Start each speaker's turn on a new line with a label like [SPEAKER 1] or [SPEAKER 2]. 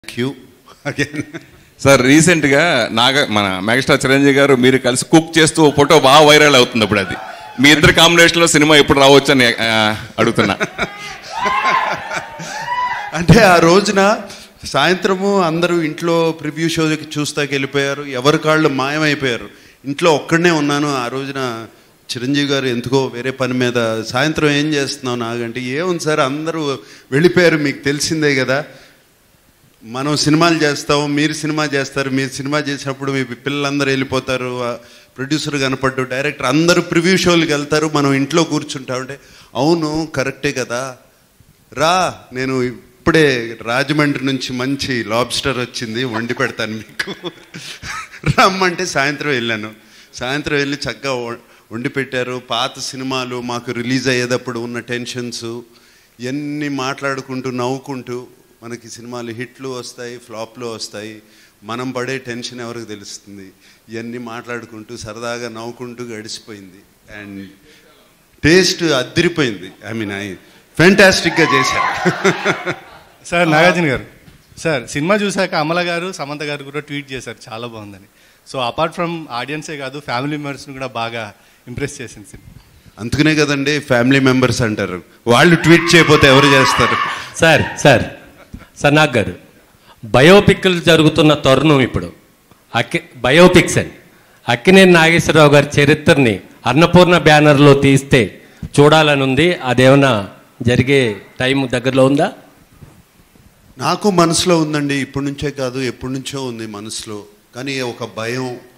[SPEAKER 1] queue again
[SPEAKER 2] sir recent గా నాగ మన megastar Chiranjeevi గారు మీరు కలిసి కుక్ చేస్తూ ఓ ఫోటో బాగా వైరల్ అవుతుంది అప్పుడు అది మీ ఇద్దరు కాంబినేషన్ లో సినిమా ఎప్పుడు రావచ్చు అని ఆ, అడుగుతున్నా
[SPEAKER 1] అంటే ఆ రోజున సాయంత్రము అందరూ ఇంట్లో ప్రివ్యూ షోకి చూస్తాకి వెళ్ళిపోయారు ఎవరి కాళ్ళు మాయమైపోయారు ఇంట్లో ఒక్కడనే ఉన్నాను ఆ రోజున చిరంజీవి గారు ఎందుకో వేరే పని మీద సాయంత్రం ఏం చేస్తున్నావు నాగంటే ఏముంది సార్ అందరూ వెళ్ళిపోయారు మీకు తెలిసిందే కదా మనం సినిమాలు చేస్తాం మీరు సినిమా చేస్తారు మీరు సినిమా చేసినప్పుడు మీ పిల్లలందరూ వెళ్ళిపోతారు ఆ ప్రొడ్యూసర్ కనపడ్డు డైరెక్టర్ అందరూ ప్రివ్యూ షోలకు వెళ్తారు మనం ఇంట్లో కూర్చుంటాం అంటే అవును కరెక్టే కదా రా నేను ఇప్పుడే రాజమండ్రి నుంచి మంచి లాబ్స్టర్ వచ్చింది వండి పెడతాను మీకు రమ్మంటే సాయంత్రం వెళ్ళాను సాయంత్రం వెళ్ళి చక్కగా వ- వండి పెట్టారు పాత సినిమాలు మాకు రిలీజ్ అయ్యేటప్పుడు ఉన్న టెన్షన్స్ ఇవన్నీ మాట్లాడుకుంటూ నవ్వుకుంటూ మనకి సినిమాలు హిట్లు వస్తాయి ఫ్లాప్లు వస్తాయి మనం పడే టెన్షన్ ఎవరికి తెలుస్తుంది ఇవన్నీ మాట్లాడుకుంటూ సరదాగా నవ్వుకుంటూ గడిచిపోయింది అండ్ టేస్ట్ అద్దరిపోయింది ఐ మీన్ ఐ ఫెంటాస్టిక్గా చేశారు
[SPEAKER 3] సార్ నాగార్జున గారు సార్ సినిమా చూశాక అమల గారు సమంత గారు కూడా ట్వీట్ చేశారు చాలా బాగుందని సో అపార్ట్ ఫ్రమ్ ఆడియన్సే కాదు ఫ్యామిలీ మెంబర్స్ని కూడా బాగా ఇంప్రెస్ చేసింది సినిమా
[SPEAKER 1] అందుకనే కదండి ఫ్యామిలీ మెంబర్స్ అంటారు వాళ్ళు ట్వీట్ చేయకపోతే ఎవరు చేస్తారు
[SPEAKER 4] సార్ సార్ సార్ నాగ్ గారు బయోపిక్లు జరుగుతున్న తరుణం ఇప్పుడు అక్కి బయోపిక్స్ అని అక్కినేని నాగేశ్వరరావు గారి చరిత్రని అన్నపూర్ణ బ్యానర్లో తీస్తే చూడాలని ఉంది అదేమన్నా జరిగే టైం దగ్గరలో ఉందా
[SPEAKER 1] నాకు మనసులో ఉందండి ఇప్పటి నుంచే కాదు ఎప్పటి నుంచో ఉంది మనసులో కానీ ఒక భయం